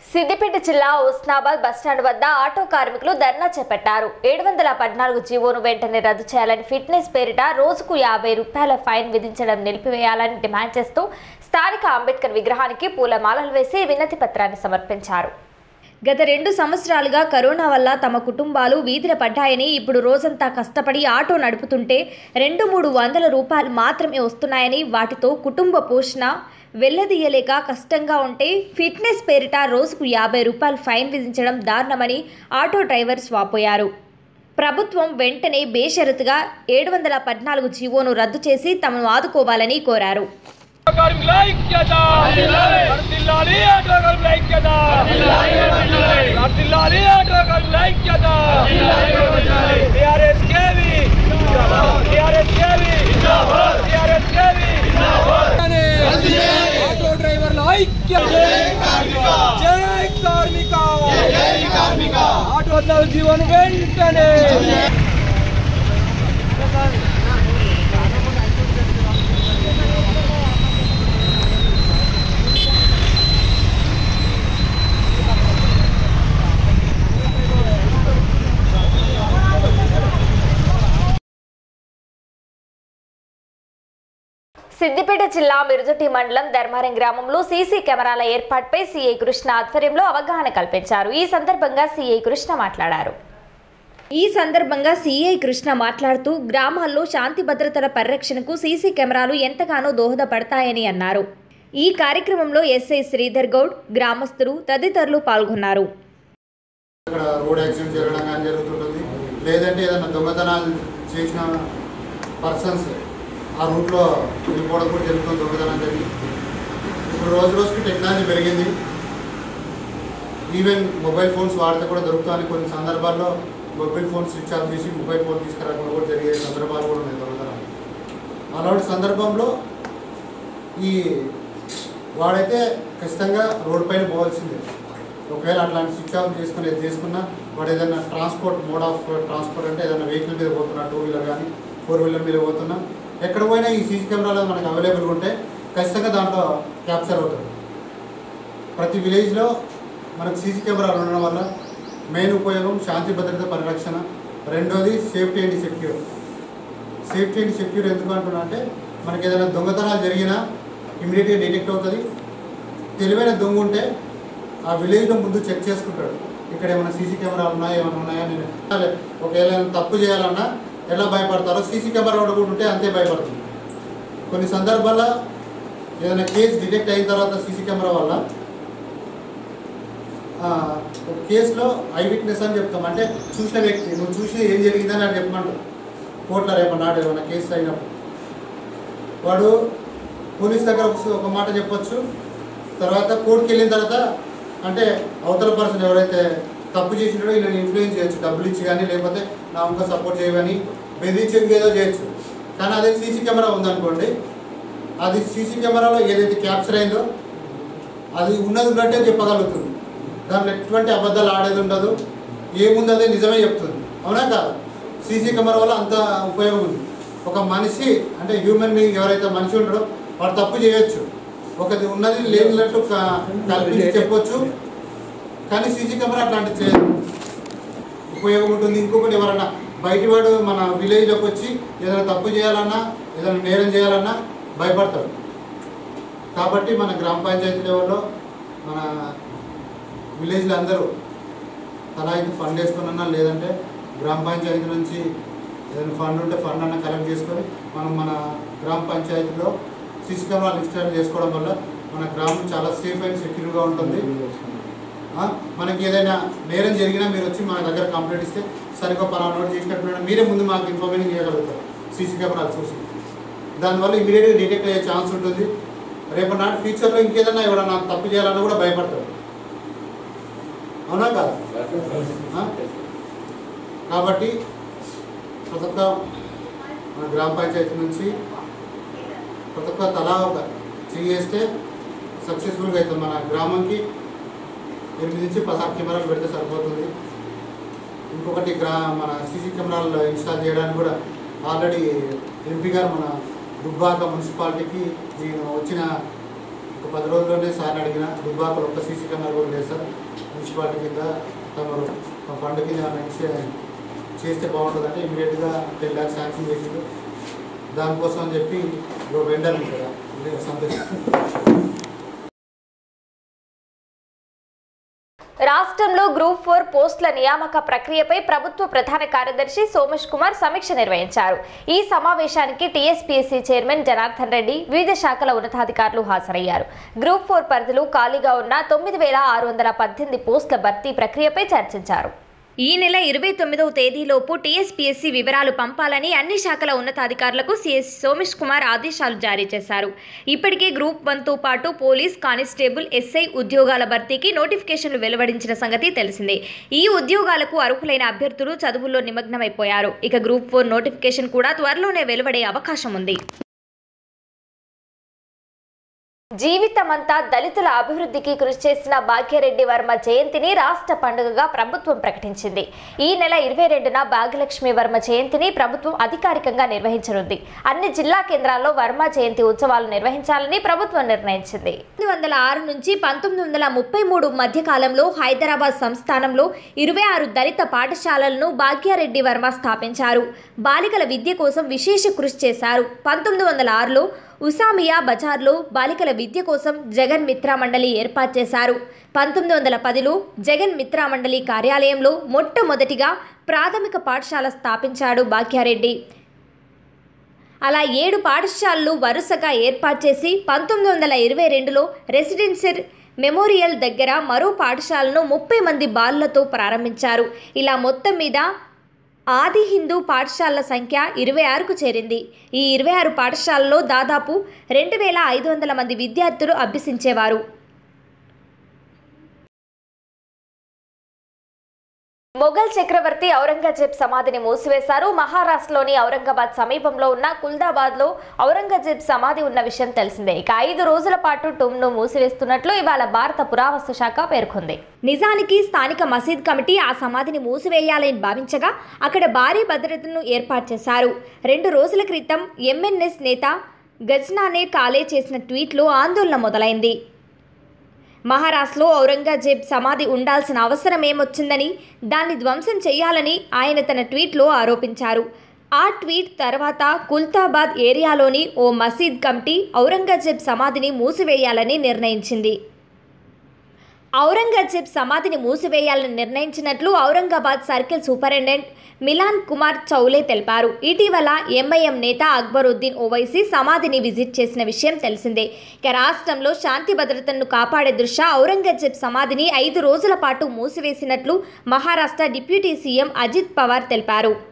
సిద్దిపేట జిల్లా ఉస్నాబాద్ బస్టాండ్ వద్ద ఆటో కార్మికులు ధర్నా చేపట్టారు ఏడు వందల పద్నాలుగు జీవోను వెంటనే రద్దు చేయాలని ఫిట్నెస్ పేరిట రోజుకు యాభై రూపాయల ఫైన్ విధించడం నిలిపివేయాలని డిమాండ్ చేస్తూ స్థానిక అంబేద్కర్ విగ్రహానికి పూలమాలలు వేసి వినతి పత్రాన్ని సమర్పించారు గత రెండు సంవత్సరాలుగా కరోనా వల్ల తమ కుటుంబాలు వీధిన పడ్డాయని ఇప్పుడు రోజంతా కష్టపడి ఆటో నడుపుతుంటే రెండు మూడు వందల రూపాయలు మాత్రమే వస్తున్నాయని వాటితో కుటుంబ పోషణ వెళ్లదీయలేక కష్టంగా ఉంటే ఫిట్నెస్ పేరిట రోజుకు యాభై రూపాయలు ఫైన్ విధించడం దారుణమని ఆటో డ్రైవర్స్ వాపోయారు ప్రభుత్వం వెంటనే బేషరతుగా ఏడు వందల పద్నాలుగు జీవోను రద్దు చేసి తమను ఆదుకోవాలని కోరారు కార్మికుల ఐక్యత వర్ధిల్లాలి ఆటో కార్మికుల ఐక్యత వర్ధిల్లాలి ఆటో కార్మికుల ఐక్యత TRS KV TRS KV TRS KV auto డ్రైవర్ల ఐక్యత జై కార్మిక ఆటో పద్నాలుగు జీవన్ వెంటనే సిద్దిపేట జిల్లా మిరుజటి మండలం ధర్మారం గ్రామంలో సీసీ కెమెరాల ఏర్పాటుపై సీఐ కృష్ణ ఆధ్వర్యంలో అవగాహన కల్పించారు ఈ సందర్భంగా సీఐ కృష్ణ మాట్లాడారు ఈ సందర్భంగా సీఐ కృష్ణ మాట్లాడుతూ గ్రామాల్లో శాంతి భద్రతల పరిరక్షణకు సీసీ కెమెరాలు ఎంతగానో దోహదపడతాయని అన్నారు ఈ కార్యక్రమంలో ఎస్ఐ శ్రీధర్ గౌడ్ గ్రామస్తులు తదితరులు పాల్గొన్నారు ఇక్కడ రోడ్ యాక్సిడెంట్ జరగడం కానీ జరుగుతుంటుంది లేదంటే ఏదైనా దొంగతనాలు చేసిన పర్సన్స్ ఆ రూట్లో వెళ్ళిపోవడం కూడా జరుగుతుంది దొంగతనం జరిగి ఇప్పుడు రోజు రోజుకి టెక్నాలజీ పెరిగింది ఈవెన్ మొబైల్ ఫోన్స్ వాడితే కూడా దొరుకుతాయని కొన్ని సందర్భాల్లో మొబైల్ ఫోన్ స్విచ్ ఆఫ్ చేసి మొబైల్ ఫోన్ తీసుకురాకుండా కూడా జరిగే సందర్భాలు కూడా ఉన్నాయి దొంగతనాలు అలాంటి సందర్భంలో ఈ వాడైతే ఖచ్చితంగా రోడ్ పైన పోవాల్సిందే ఒకవేళ అట్లాంటి స్విచ్ ఆఫ్ చేసుకుని ఏది చేసుకున్నా వాడు ఏదైనా ట్రాన్స్పోర్ట్ మోడ్ ఆఫ్ ట్రాన్స్పోర్ట్ అంటే ఏదైనా వెహికల్ మీద పోతున్నా టూ వీలర్ కానీ ఫోర్ వీలర్ మీద పోతున్నా ఎక్కడ పోయినా ఈ సీసీ కెమెరాలు మనకు అవైలబుల్గా ఉంటే ఖచ్చితంగా దాంట్లో క్యాప్చర్ అవుతుంది ప్రతి విలేజ్లో మనకు సీసీ కెమెరాలు ఉండడం వల్ల మెయిన్ ఉపయోగం శాంతి భద్రత పరిరక్షణ రెండోది safety and secure safety and secure ఎందుకు అంటున్నా అంటే మనకి ఏదైనా దొంగతనాలు జరిగినా ఇమీడియట్గా డిటెక్ట్ అవుతుంది తెలివైన దొంగ ఉంటే ఆ విలేజ్లో ముందు చెక్ చేసుకుంటాడు ఇక్కడ ఏమైనా సీసీ కెమెరాలు ఉన్నాయా ఏమైనా ఉన్నాయా నేను ఒకవేళ ఏమైనా తప్పు చేయాలన్నా ఎలా భయపడతారో సీసీ కెమెరా కూడా ఉంటే అంతే భయపడుతుంది కొన్ని సందర్భాల్లో ఏదైనా కేసు డిటెక్ట్ అయిన తర్వాత సీసీ కెమెరా వల్ల ఆ, ఒక కేసులో ఐ విట్నెస్ అని చెప్తాం అంటే చూసిన వ్యక్తి నువ్వు చూసి ఏం జరిగిందని అని చెప్పమంటారు కోర్టులో రేపన్నాడు ఏమైనా కేసు అయినప్పుడు వాడు పోలీస్ దగ్గర ఒక- ఒక మాట చెప్పొచ్చు తర్వాత కోర్టుకి వెళ్ళిన తర్వాత అంటే అవతల పర్సన్ ఎవరైతే తప్పు చేసినాడో వీళ్ళని ఇన్ఫ్లుయెన్స్ చేయొచ్చు డబ్బులు ఇచ్చి కానీ లేకపోతే నా ఇంకా సపోర్ట్ చేయమని బెదిరించి ఏదో చేయొచ్చు కానీ అదే సీసీ కెమెరా ఉందనుకోండి అది సీసీ కెమెరాలో ఏదైతే క్యాప్చర్ అయిందో అది ఉన్నది ఉన్నట్టే చెప్పగలుగుతుంది దాంట్లో ఎటువంటి అబద్ధాలు ఆడేది ఉండదు ఏముంది అదే నిజమే చెప్తుంది అవునా కాదు సీసీ కెమెరా వల్ల అంత ఉపయోగం ఉంది ఒక మనిషి అంటే హ్యూమన్ బీయింగ్ ఎవరైతే మనిషి ఉంటాడో వాడు తప్పు చేయొచ్చు ఒకది ఉన్నది లేనట్టు క- కల్పించి చెప్పొచ్చు కానీ సీసీ కెమెరా అట్లాంటి చేయదు ఉపయోగం ఉంటుంది ఇంకొకటి ఎవరన్నా బయటి వాడు మన విలేజ్లోకి వచ్చి ఏదైనా తప్పు చేయాలన్నా ఏదైనా నేరం చేయాలన్నా భయపడతాడు కాబట్టి మన గ్రామ పంచాయతీ లెవెల్లో మన విలేజ్లో అందరూ తలా ఇది ఫండ్ వేసుకున్నా లేదంటే గ్రామ పంచాయతీ నుంచి ఏదైనా ఫండ్ ఉంటే ఫండ్ అన్న కలెక్ట్ చేసుకొని మనం మన గ్రామ పంచాయతీలో సీసీ కెమెరాలు ఇన్స్టాల్ చేసుకోవడం వల్ల మన గ్రామం చాలా సేఫ్ అండ్ సెక్యూర్గా ఉంటుంది ఆ, మనకి ఏదైనా నేరం జరిగినా మీరు వచ్చి మా దగ్గర కంప్లైంట్ ఇస్తే సరిగ్గా పలానా నోట్ చేసినట్టు మీరే ముందు మాకు ఇన్ఫర్మేషన్ చేయగలుగుతారు సీసీ కెమెరాలు చూసి దానివల్ల ఇమీడియట్గా డిటెక్ట్ అయ్యే ఛాన్స్ ఉంటుంది రేపు నాటి ఫ్యూచర్లో ఇంకేదన్నా ఎవడన్నా తప్పు చేయాలన్నా కూడా భయపడతాడు అవునా కాదు ఆ? కాబట్టి ప్రతి ఒక్క మన గ్రామ పంచాయతీ నుంచి ప్రతి ఒక్క తలా ఒక చేస్తే సక్సెస్ఫుల్గా అవుతుంది మన గ్రామంకి ఎనిమిది నుంచి పదహారు కెమెరాలు పెడితే సరిపోతుంది ఇంకొకటి గ్రా మన సీసీ కెమెరాలు ఇన్స్టాల్ చేయడానికి కూడా ఆల్రెడీ ఎంపీ గారు మన దుబ్బాక మున్సిపాలిటీకి నేను వచ్చిన ఒక ఒక పది రోజుల్లోనే సార్ని అడిగిన దుబ్బాకలు ఒక్క సీసీ కెమెరా కూడా లేదు సార్ మున్సిపాలిటీ కింద తమరు మా ఫండ్ కింద ఏమైనా ఇచ్చే- చేస్తే బాగుంటుందంటే ఇమీడియట్గా టెన్ ల్యాక్స్ శాంక్షన్ చేసిండు దానికోసం అని చెప్పి ఇప్పుడు వెండర్లు కదా సంతోషం రాష్ట్రంలో గ్రూప్ ఫోర్ పోస్టుల నియామక ప్రక్రియపై ప్రభుత్వ ప్రధాన కార్యదర్శి సోమేష్ కుమార్ సమీక్ష నిర్వహించారు ఈ సమావేశానికి టీఎస్పీఎస్సీ చైర్మన్ జనార్దన్ రెడ్డి వివిధ శాఖల ఉన్నతాధికారులు హాజరయ్యారు గ్రూప్ ఫోర్ పరిధిలో ఖాళీగా ఉన్న తొమ్మిది వేల ఆరు వందల పద్దెనిమిది పోస్టుల భర్తీ ప్రక్రియపై చర్చించారు ఈ నెల ఇరవై తొమ్మిదవ తేదీలోపు టీఎస్పీఎస్సీ వివరాలు పంపాలని అన్ని శాఖల ఉన్నతాధికారులకు సిఎస్ సోమేష్ కుమార్ ఆదేశాలు జారీ చేశారు ఇప్పటికే గ్రూప్ వన్తో పాటు పోలీస్ కానిస్టేబుల్ ఎస్ఐ ఉద్యోగాల భర్తీకి నోటిఫికేషన్లు వెలువడించిన సంగతి తెలిసిందే ఈ ఉద్యోగాలకు అర్హులైన అభ్యర్థులు చదువుల్లో నిమగ్నమైపోయారు ఇక గ్రూప్ ఫోర్ నోటిఫికేషన్ కూడా త్వరలోనే వెలువడే అవకాశం ఉంది జీవితమంతా దళితుల అభివృద్ధికి కృషి చేసిన భాగ్యరెడ్డి వర్మ జయంతిని రాష్ట్ర పండుగగా ప్రభుత్వం ప్రకటించింది ఈ నెల ఇరవై రెండున భాగ్యలక్ష్మి వర్మ జయంతిని ప్రభుత్వం అధికారికంగా నిర్వహించనుంది అన్ని జిల్లా కేంద్రాల్లో వర్మ జయంతి ఉత్సవాలు నిర్వహించాలని ప్రభుత్వం నిర్ణయించింది పంతొమ్మిది వందల ఆరు నుంచి పంతొమ్మిది వందల ముప్పై మూడు మధ్య కాలంలో హైదరాబాద్ సంస్థానంలో ఇరవై ఆరు దళిత పాఠశాలలను భాగ్యారెడ్డి వర్మ స్థాపించారు బాలికల విద్య కోసం విశేష కృషి చేశారు పంతొమ్మిది వందల ఆరులో ఉసామియా బజార్లో బాలికల విద్య కోసం జగన్ మిత్రా మండలి ఏర్పాటు చేశారు పంతొమ్మిది వందల పదిలో జగన్ మిత్రా మండలి కార్యాలయంలో మొట్టమొదటిగా ప్రాథమిక పాఠశాల స్థాపించాడు భాగ్యారెడ్డి అలా ఏడు పాఠశాలలు వరుసగా ఏర్పాటు చేసి పంతొమ్మిది వందల ఇరవై రెండులో రెసిడెన్షియల్ మెమోరియల్ దగ్గర మరో పాఠశాలను ముప్పై మంది బాలులతో ప్రారంభించారు ఇలా మొత్తం మీద ఆది హిందూ పాఠశాలల సంఖ్య ఇరవై ఆరుకు చేరింది ఈ ఇరవై ఆరు పాఠశాలలో దాదాపు రెండు వేల ఐదు వందల మంది విద్యార్థులు అభ్యసించేవారు మొఘల్ చక్రవర్తి ఔరంగజేబ్ సమాధిని మూసివేశారు మహారాష్ట్రలోని ఔరంగాబాద్ సమీపంలో ఉన్న కుల్దాబాద్లో ఔరంగజేబ్ సమాధి ఉన్న విషయం తెలిసిందే ఇక ఐదు రోజుల పాటు టుమ్ను మూసివేస్తున్నట్లు ఇవాళ భారత పురావస్తు శాఖ పేర్కొంది నిజానికి స్థానిక మసీద్ కమిటీ ఆ సమాధిని మూసివేయాలని భావించగా అక్కడ భారీ భద్రతను ఏర్పాటు చేశారు రెండు రోజుల క్రితం ఎంఎన్ఎస్ నేత గజ్నానే కాలే చేసిన ట్వీట్లో ఆందోళన మొదలైంది మహారాష్ట్రలో ఔరంగజేబ్ సమాధి ఉండాల్సిన అవసరం ఏమొచ్చిందని దాన్ని ధ్వంసం చేయాలని ఆయన తన ట్వీట్లో ఆరోపించారు ఆ ట్వీట్ తర్వాత కుల్తాబాద్ ఏరియాలోని ఓ మసీద్ కమిటీ ఔరంగజేబ్ సమాధిని మూసివేయాలని నిర్ణయించింది ఔరంగజేబ్ సమాధిని మూసివేయాలని నిర్ణయించినట్లు ఔరంగాబాద్ సర్కిల్ సూపరింటెండెంట్ మిలాన్ కుమార్ చౌలే తెలిపారు ఇటీవల ఎంఐఎం నేత అక్బరుద్దీన్ ఓవైసీ సమాధిని విజిట్ చేసిన విషయం తెలిసిందే ఇక రాష్ట్రంలో శాంతి భద్రతను కాపాడే దృష్ట్యా ఔరంగజేబ్ సమాధిని ఐదు రోజుల పాటు మూసివేసినట్లు మహారాష్ట్ర డిప్యూటీ సీఎం అజిత్ పవార్ తెలిపారు